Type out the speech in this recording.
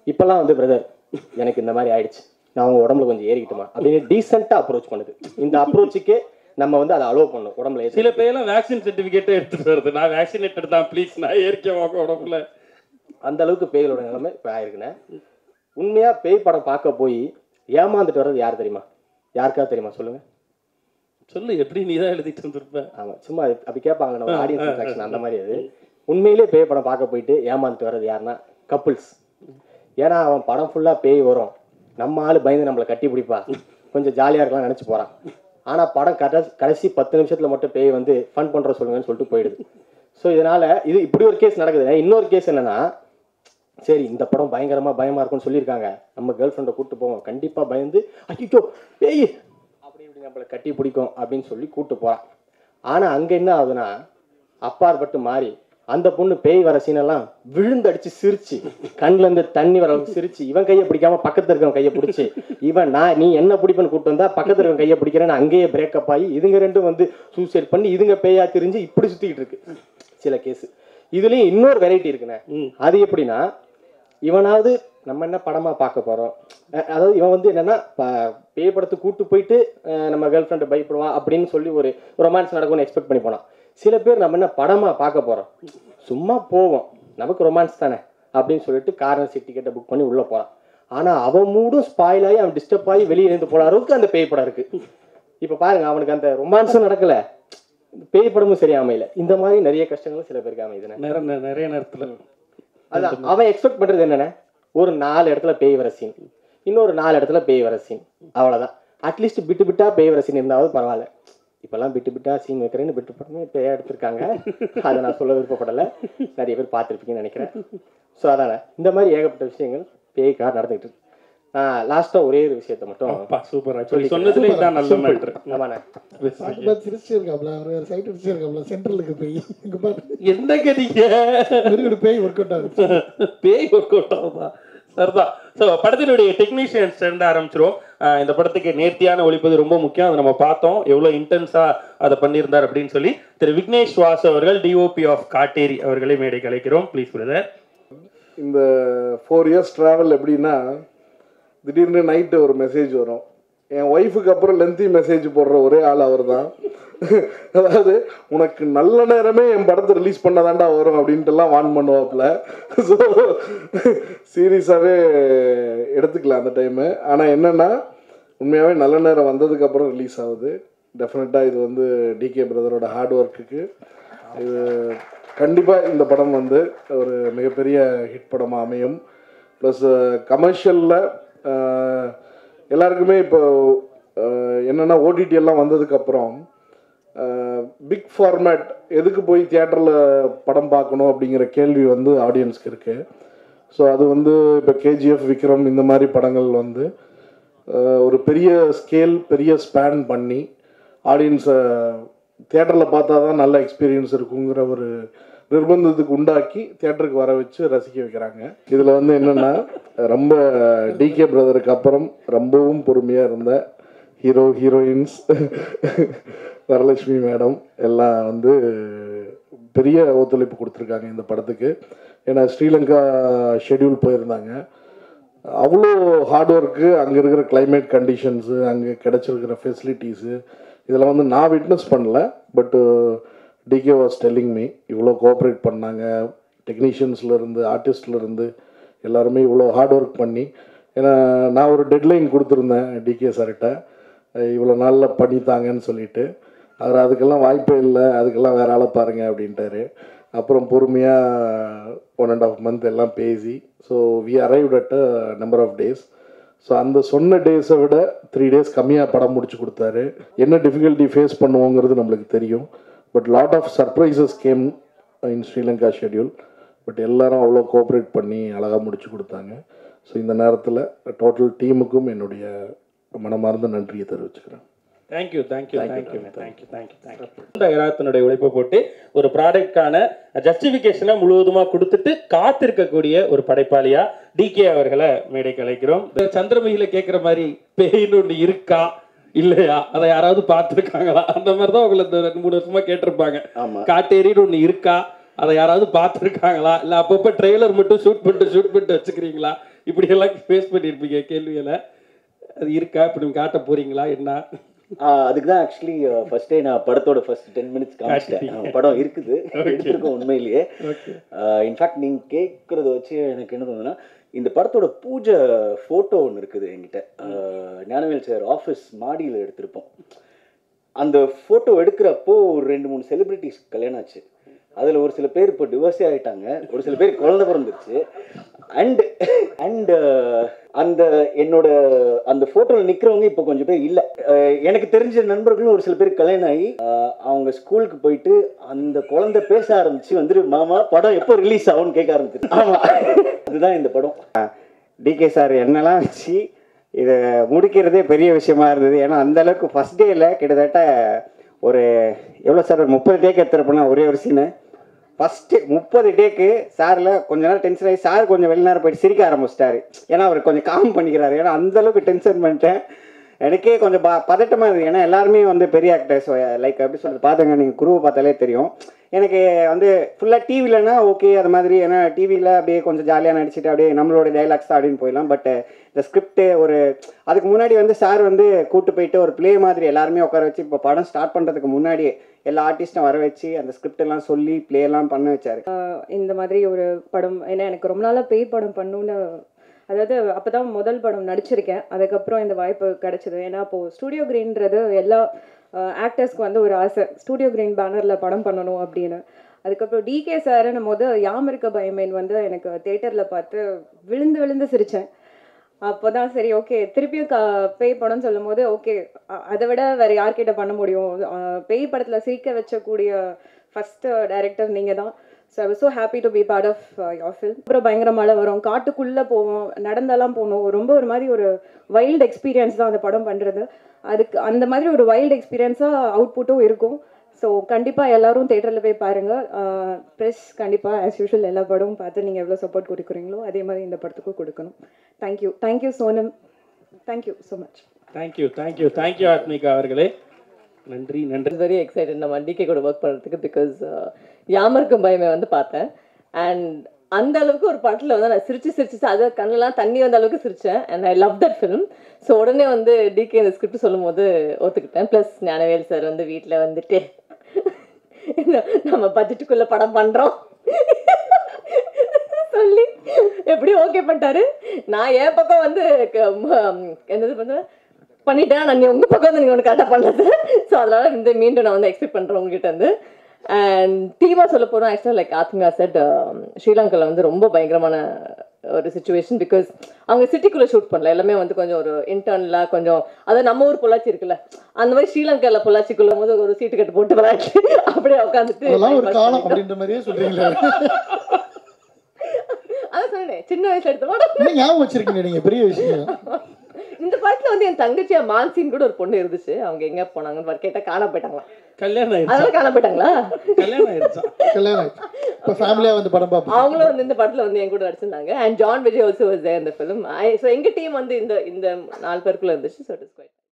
இப்பெல்லாம் வந்து பிரதர் எனக்கு இந்த மாதிரி ஆயிடுச்சு நான் அவங்க உடம்புல கொஞ்சம் ஏறிக்கிட்டுமா அப்படின்னு டீசெண்டாக அப்ரோச் பண்ணுது இந்த அப்ரோச்சுக்கே நம்ம வந்து அதை அலோவ் பண்ணணும் உடம்புல ஏறி சில பேர்லாம் வேக்சின் சர்டிபிகேட்டே எடுத்துட்டு வருது நான் வேக்சினேட்டட் தான் ப்ளீஸ் நான் ஏற்கே உங்க உடம்புல அந்த அளவுக்கு பேய்களோட நிலைமை இப்போ ஆயிருக்குண்ணே உண்மையா பேய் படம் பார்க்க போய் ஏமாந்துட்டு வர்றது யார் தெரியுமா யாருக்கா தெரியுமா சொல்லுங்க சொல்லு எப்படி நீ தான் எழுதிட்டு வந்திருப்ப ஆமா சும்மா அது அப்படி கேட்பாங்க நம்ம ஆடியன்ஸ் இன்ட்ராக்ஷன் அந்த மாதிரி அது உண்மையிலே பேய் படம் பார்க்க போயிட்டு ஏமாந்துட்டு வர்றது யாருன்னா கப்புள்ஸ் ஏன்னா அவன் படம் ஃபுல்லா பேய் வரும் நம்ம ஆளு பயந்து நம்மளை கட்டி பிடிப்பா கொஞ்சம் ஜாலியா இருக்கலாம் நினைச்சு போறான் ஆனா படம் கடைசி கடைசி பத்து நிமிஷத்துல மட்டும் பேய் வந்து ஃபன் பண்ற சொல்லுங்கன்னு சொல்லிட்டு போயிடுது ஸோ இதனால இது இப்படி ஒரு கேஸ் நடக்குது இன்னொரு கேஸ் என்னன்னா சரி இந்த படம் பயங்கரமா பயமா இருக்கும்னு சொல்லியிருக்காங்க நம்ம கேர்ள் ஃப்ரெண்டை கூட்டு போவோம் கண்டிப்பா பயந்து ஐயோ பேய் அப்படி இப்படி நம்மளை கட்டி பிடிக்கும் அப்படின்னு சொல்லி கூட்டு போறான் ஆனா அங்க என்ன ஆகுதுன்னா அப்பாற்பட்டு மாறி அந்த பொண்ணு பேய் வர சீனெல்லாம் விழுந்தடிச்சு சிரிச்சு கண்ணுல இருந்து தண்ணி வர அளவுக்கு சிரிச்சு இவன் கையை பிடிக்காம பக்கத்துல இருக்கவன் கையை பிடிச்சி இவன் நான் நீ என்ன பிடிப்பேன்னு கூட்டு வந்தா பக்கத்துல இருக்கவன் கையை பிடிக்கிறேன்னு அங்கேயே பிரேக்கப் ஆகி இதுங்க ரெண்டும் வந்து சூசைட் பண்ணி இதுங்க பேயா திரிஞ்சு இப்படி சுத்திக்கிட்டு இருக்கு சில கேஸ் இதுலயும் இன்னொரு வெரைட்டி இருக்குண்ணே அது எப்படின்னா இவனாவது நம்ம என்ன படமா பார்க்க போறோம் அஹ் அதாவது இவன் வந்து என்னன்னா ப- பேய் படத்தை கூட்டு போயிட்டு அஹ் நம்ம கேர்ள் ஃப்ரெண்டு பயப்படுவான் அப்படின்னு சொல்லி ஒரு ரொமான்ஸ் நடக்கும்னு எக்ஸ்பெக்ட் பண்ணி போனான் சில பேர் நம்ம என்ன படமா பார்க்க போறோம் சும்மா போவோம் நமக்கு ரொமான்ஸ் தானே அப்படின்னு சொல்லிட்டு காரணம் சீட் டிக்கெட்டை புக் பண்ணி உள்ள போறான் ஆனா அவன் மூடும் ஸ்பாயில் ஆகி அவன் டிஸ்டர்ப் ஆகி வெளியே இருந்து போற அளவுக்கு அந்த பேய் படம் இருக்கு இப்ப பாருங்க அவனுக்கு அந்த ரொமான்ஸும் நடக்கல பேய் படமும் சரியா அமையல இந்த மாதிரி நிறைய கஷ்டங்களும் சில பேருக்கு அமையுதுண்ணே நிறைய நிறைய நேரத்துல அதான் அவன் எக்ஸ்பெக்ட் பண்றது என்னன்னா ஒரு நாலு இடத்துல பேய் வர சீன் இன்னொரு நாலு இடத்துல பேய் வர சீன் அவ்வளவுதான் அட்லீஸ்ட் பிட்டு பிட்டா பேய் வர சீன் இருந்தாவது பரவாயில்ல இப்பெல்லாம் பிட்டு பிட்டா சீன் வைக்கிறேன்னு பிட்டு படமே பேயா எடுத்திருக்காங்க அதை நான் சொல்ல விருப்பப்படலை நிறைய பேர் பார்த்துருப்பீங்கன்னு நினைக்கிறேன் ஸோ அதானே இந்த மாதிரி ஏகப்பட்ட விஷயங்கள் பேய்க்காக நடந்துகிட்டு இருக்கு நான் லாஸ்ட்டாக ஒரே ஒரு விஷயத்த மட்டும் அப்பா சூப்பர் ஆக்சுவலி சொன்னதுல இதான் நல்ல மேட்ரு ஆமாண்ணே பார்த்து பார்த்து சிரிச்சிருக்காப்ல அவர் வேறு சைட்டு சிரிச்சிருக்காப்ல சென்ட்ரலுக்கு போய் இங்கே பார்த்து எந்த கதிங்க வெறும் பேய் ஒர்க் அவுட் ஆகுது பேய் ஒர்க் அவுட் ஆகுதா சரிதான் ஸோ படத்தினுடைய டெக்னீஷியன்ஸ் இருந்து ஆரம்பிச்சிருவோம் ஆஹ் இந்த படத்துக்கு நேர்த்தியான ஒழிப்பது ரொம்ப முக்கியம் அதை நம்ம பார்த்தோம் எவ்வளோ இன்டென்ஸாக அதை பண்ணியிருந்தார் அப்படின்னு சொல்லி திரு விக்னேஷ் வாஸ் அவர்கள் டிஓபி ஆஃப் காட்டேரி அவர்களை மேடை கலைக்கிறோம் ப்ளீஸ் பிரதர் இந்த ஃபோர் இயர்ஸ் ட்ராவல் எப்படின்னா திடீர்னு நைட்டு ஒரு மெசேஜ் வரும் என் ஒய்ஃபுக்கு அப்புறம் லென்த்தி மெசேஜ் போடுற ஒரே ஆள் அவர் தான் அதாவது உனக்கு நல்ல நேரமே என் படத்தை ரிலீஸ் பண்ணதாண்டா வரும் அப்படின்ட்டுலாம் வான் பண்ணுவாப்புல ஸோ சீரியஸாகவே எடுத்துக்கலாம் அந்த டைமு ஆனால் என்னென்னா உண்மையாகவே நல்ல நேரம் வந்ததுக்கப்புறம் ரிலீஸ் ஆகுது டெஃபினட்டாக இது வந்து டிகே பிரதரோட ஹார்ட் ஒர்க்குக்கு இது கண்டிப்பாக இந்த படம் வந்து ஒரு மிகப்பெரிய ஹிட் படமாக அமையும் ப்ளஸ் கமர்ஷியலில் எல்லாருக்குமே இப்போ அஹ், என்னன்னா ஓடிடி எல்லாம் வந்ததுக்கப்புறம் பிக் ஃபார்மேட் எதுக்கு போய் தியேட்டரில் படம் பார்க்கணும் அப்படிங்கிற கேள்வி வந்து ஆடியன்ஸ்க்கு இருக்குது ஸோ அது வந்து இப்போ கேஜிஎஃப் விக்ரம் இந்த மாதிரி படங்கள் வந்து அஹ், ஒரு பெரிய ஸ்கேல் பெரிய ஸ்பேன் பண்ணி ஆடியன்ஸை தியேட்டரில் பார்த்தா தான் நல்ல எக்ஸ்பீரியன்ஸ் இருக்குங்கிற ஒரு நிர்பந்தத்துக்கு உண்டாக்கி தியேட்டருக்கு வர வச்சு ரசிக்க வைக்கிறாங்க இதில் வந்து என்னென்னா ரொம்ப டிகே பிரதருக்கு அப்புறம் ரொம்பவும் பொறுமையாக இருந்த ஹீரோ ஹீரோயின்ஸ் வரலட்சுமி மேடம் எல்லாம் வந்து பெரிய ஒத்துழைப்பு கொடுத்துருக்காங்க இந்த படத்துக்கு ஏன்னா ஸ்ரீலங்கா ஷெட்யூல் போயிருந்தாங்க அவ்வளோ ஹார்ட் ஒர்க்கு அங்கே இருக்கிற climate கண்டிஷன்ஸு அங்கே கிடச்சிருக்கிற ஃபெசிலிட்டிஸு இதெல்லாம் வந்து நான் விட்னஸ் பண்ணல but DK was telling me இவ்வளோ கோஆப்ரேட் பண்ணாங்க டெக்னீஷியன்ஸ்லேருந்து ஆர்டிஸ்ட்லேருந்து எல்லாருமே இவ்வளோ ஹார்ட் ஒர்க் பண்ணி ஏன்னா நான் ஒரு டெட்லைன் கொடுத்துருந்தேன் டிகே சார்கிட்ட இவ்வளோ நாளில் பண்ணித்தாங்கன்னு சொல்லிட்டு அவர் அதுக்கெல்லாம் வாய்ப்பே இல்லை அதுக்கெல்லாம் வேற ஆளை பாருங்க அப்படின்ட்டாரு அப்புறம் பொறுமையாக ஒன் அண்ட் ஆஃப் மந்த் எல்லாம் பேசி so we arrived at a number of days so அந்த சொன்ன டேஸை விட த்ரீ டேஸ் கம்மியாக படம் முடிச்சு கொடுத்தாரு என்ன டிஃபிகல்ட்டி ஃபேஸ் பண்ணுவோங்கிறது நம்மளுக்கு தெரியும் but lot of surprises came in Sri Lanka schedule but எல்லாரும் அவ்வளோ கோஆப்ரேட் பண்ணி அழகாக முடிச்சு கொடுத்தாங்க ஸோ இந்த நேரத்தில் டோட்டல் டீமுக்கும் என்னுடைய மனமார்ந்த நன்றியை தெரிவிச்சுக்கிறேன் thank you thank you thank you thank you thank you thank you இராத்தினுடைய உழைப்பை போட்டு ஒரு ப்ராடக்ட்கான ஜஸ்டிஃபிகேஷனை முழுவதுமாக கொடுத்துட்டு காத்திருக்கக்கூடிய ஒரு படைப்பாளியா டிகே அவர்களை மேடை கலைக்கிறோம் சந்திரமுகில கேட்குற மாதிரி பேயின்னு ஒன்று இருக்கா இல்லையா அதை யாராவது பார்த்துருக்காங்களா அந்த மாதிரி தான் உங்களை இந்த ரெண்டு மூணு வருஷமா கேட்டிருப்பாங்க காட்டேரின்னு ஒன்று இருக்கா அதை யாராவது பார்த்துருக்காங்களா இல்லை அப்பப்போ ட்ரெய்லர் மட்டும் ஷூட் பண்ணிட்டு ஷூட் பண்ணிட்டு வச்சுக்கிறீங்களா இப்படி எல்லாம் ஃபேஸ் பண்ணியிருப்பீங்க கேள்விகளை அது இருக்கா இப்படி காட்ட போறீங்களா என்ன ஆஹ் அதுக்கு தான் ஆக்சுவலி ஃபர்ஸ்டே நான் படத்தோட ஃபர்ஸ்ட் டென் மினிட்ஸ் காமிச்சிட்டேன் ஆஹ் படம் இருக்குது எடுத்திருக்கோம் உண்மையிலேயே இன்ஃபேக்ட் நீங்க கேட்குறத வச்சு எனக்கு என்ன தோணுதுன்னா இந்த படத்தோட பூஜை ஃபோட்டோ ஒன்று இருக்குது என்கிட்ட ஆஹ் ஞானவேல் சார் ஆஃபீஸ் மாடியில் எடுத்திருப்போம் அந்த ஃபோட்டோ எடுக்கிறப்போ ஒரு ரெண்டு மூணு செலிபிரிட்டிஸ் கல்யாணம் ஆச்சு அதில் ஒரு சில பேர் இப்போ டிவோர்ஸே ஆகிட்டாங்க ஒரு சில பேர் குழந்தை பிறந்துருச்சு அண்ட் அண்ட் அந்த என்னோட அந்த ஃபோட்டோவில் நிற்கிறவங்க இப்போ கொஞ்சம் பேர் இல்லை எனக்கு தெரிஞ்ச நண்பர்களும் ஒரு சில பேர் கல்யாணம் ஆகி அஹ், அவங்க ஸ்கூலுக்கு போயிட்டு அந்த குழந்தை பேச ஆரம்பிச்சு வந்துட்டு மாமா படம் எப்போ ரிலீஸ் ஆகும்னு கேட்க ஆரம்பிச்சிருக்கு ஆமாம் அதுதான் இந்த படம் டிகே சார் என்னெல்லாம் வச்சு இதை முடிக்கிறதே பெரிய விஷயமா இருந்தது ஏன்னா அந்த அளவுக்கு ஃபர்ஸ்ட் டேயில் கிட்டத்தட்ட ஒரு எவ்வளோ சார் ஒரு முப்பது டேக்கு எடுத்துருப்போம்னா ஒரே ஒரு சீனு ஃபஸ்ட்டு முப்பது டேக்கு சாரில் கொஞ்ச நேரம் டென்ஷன் ஆகி சார் கொஞ்சம் வெளிநேரம் போயிட்டு சிரிக்க ஆரம்பிச்சிட்டாரு ஏன்னா அவர் கொஞ்சம் காம் பண்ணிக்கிறாரு ஏன்னா அந்த அளவுக்கு டென்ஷன் பண்ணிட்டேன் எனக்கே கொஞ்சம் ப பதட்டமாக இருந்தது ஏன்னா எல்லாருமே வந்து பெரிய ஆக்டர்ஸ் லைக் எப்படி சொல்கிறது பார்த்துங்க நீங்கள் குருவை பார்த்தாலே தெரியும் எனக்கு வந்து ஃபுல்லாக டிவிலனா ஓகே அது மாதிரி ஏன்னா டிவியில் அப்படியே கொஞ்சம் ஜாலியாக நடிச்சுட்டு அப்படியே நம்மளோட டைலாக்ஸ் தான் அப்படின்னு போயிடலாம் பட் இந்த ஸ்கிரிப்ட்டு ஒரு அதுக்கு முன்னாடி வந்து சார் வந்து கூட்டு போயிட்டு ஒரு ப்ளே மாதிரி எல்லாருமே உட்கார வச்சு இப்போ படம் ஸ்டார்ட் பண்ணுறதுக்கு முன்னாடி எல்லா ஆர்டிஸ்ட்டும் வர வச்சு அந்த ஸ்கிரிப்ட் எல்லாம் சொல்லி ப்ளே எல்லாம் பண்ண வச்சாரு இந்த மாதிரி ஒரு படம் ஏன்னா எனக்கு ரொம்ப நாளாக பேய் படம் பண்ணணும்னு அதாவது அப்போ தான் முதல் படம் நடிச்சிருக்கேன் அதுக்கப்புறம் இந்த வாய்ப்பு கிடைச்சது ஏன்னா அப்போது ஸ்டூடியோ கிரீன்றது எல்லா ஆக்டர்ஸ்க்கு வந்து ஒரு ஆசை ஸ்டூடியோ கிரீன் பேனரில் படம் பண்ணணும் அப்படின்னு அதுக்கப்புறம் டிகே சாருன்னும் போது யாம் இருக்க பயமேன் வந்து எனக்கு தேட்டரில் பார்த்து விழுந்து விழுந்து சிரித்தேன் அப்போ தான் சரி ஓகே திருப்பியும் க பேய் படம்னு சொல்லும் போது ஓகே அதை விட வேறு யார்கிட்ட பண்ண முடியும் அஹ் பேய் படத்தில் சிரிக்க வச்சக்கூடிய ஃபஸ்ட்டு டைரக்டர் நீங்கள் தான் so I so happy to be part of your film அப்புறம் பயங்கர மழை வரும் காட்டுக்குள்ளே போவோம் நடந்தெல்லாம் போகணும் ரொம்ப ஒரு மாதிரி ஒரு வைல்டு எக்ஸ்பீரியன்ஸ் தான் அந்த படம் பண்ணுறது அதுக்கு அந்த மாதிரி ஒரு வைல்டு எக்ஸ்பீரியன்ஸாக அவுட்புட்டும் இருக்கும் ஸோ கண்டிப்பாக எல்லாரும் தேட்டரில் போய் பாருங்கள் ப்ரெஸ் கண்டிப்பாக ஆஸ் யூஷுவல் எல்லா படமும் பார்த்து நீங்கள் எவ்வளோ சப்போர்ட் கொடுக்குறீங்களோ அதே மாதிரி இந்த படத்துக்கும் கொடுக்கணும் thank you thank you Sonam thank you so much thank you thank you thank you Aathmika அவர்களே நன்றி நன்றி வெரி எக்ஸைட்டட் நம்ம டிகே கூட ஒர்க் பண்ணுறதுக்கு பிகாஸ் யாமருக்கும் பயமே வந்து பார்த்தேன் அண்ட் அந்த அளவுக்கு ஒரு படத்தில் வந்து நான் சிரிச்சு சிரிச்சு அது கண்ணெல்லாம் தண்ணி வந்த அளவுக்கு சிரித்தேன் and I love that film so உடனே வந்து டிகே இந்த ஸ்கிரிப்ட் சொல்லும் போது ஒத்துக்கிட்டேன் ப்ளஸ் ஞானவேல் சார் வந்து வீட்டில் வந்துட்டு நம்ம பட்ஜெட்டுக்குள்ளே படம் பண்ணுறோம் சொல்லி எப்படி ஓகே பண்ணிட்டாரு நான் என் பக்கம் வந்து க- ம- என்னது பண்ணுவேன் பண்ணிட்டேன் நான் நீ உங்கள் பக்கம் வந்து நீங்கள் ஒன்று கரெக்டாக பண்ணது ஸோ அதனால இந்த மீண்டும் நான் வந்து எக்ஸ்பெக்ட் பண்ணுறேன் உங்ககிட்ட இருந்து அண்ட் டீமாக சொல்ல போனால் ஆக்சுவலாக லைக் ஆத்மிகா செட் ஸ்ரீலங்காவில் வந்து ரொம்ப பயங்கரமான ஒரு சுச்சுவேஷன் பிகாஸ் அவங்க சிட்டிக்குள்ளே ஷூட் பண்ணல எல்லாமே வந்து கொஞ்சம் ஒரு இன்டர்னலாக கொஞ்சம் அதாவது நம்ம ஊர் பொள்ளாச்சி இருக்குல்ல அந்த மாதிரி ஸ்ரீலங்காவில் பொள்ளாச்சிக்குள்ள போது ஒரு சீட்டு கட்டு போட்டு விளையாட்டு அப்படியே உட்காந்துட்டு அதெல்லாம் ஒரு காலம் அப்படின்ற மாதிரியே சொல்றீங்களே அதான் சொன்னேன் சின்ன வயசுல எடுத்த படம் இன்னும் ஞாபகம் வச்சிருக்கீங்க நீங்க பெரிய விஷயம் இந்த படத்துல வந்து என் தங்கச்சியா மான்சின்னு கூட ஒரு பொண்ணு இருந்துச்சு அவங்க எங்க போனாங்கன்னு பாரு, கேட்டா காணாம போயிட்டாங்களா கல்யாணம் ஆயிடுச்சா அதெல்லாம் காணாம போயிட்டாங்களா கல்யாணம் ஆயிடுச்சா கல்யாணம் ஆயிடுச்சு இப்போ ஃபேமிலியாக வந்து படம் பார்ப்போம் அவங்களும் வந்து இந்த படத்துல வந்து என் கூட நடிச்சிருந்தாங்க and John Vijay also was there இந்த ஃபிலிம் ஸோ எங்க டீம் வந்து இந்த இந்த நாலு பேருக்குள்ள இருந்துச்சு ஸோ இட் இஸ் குவைட்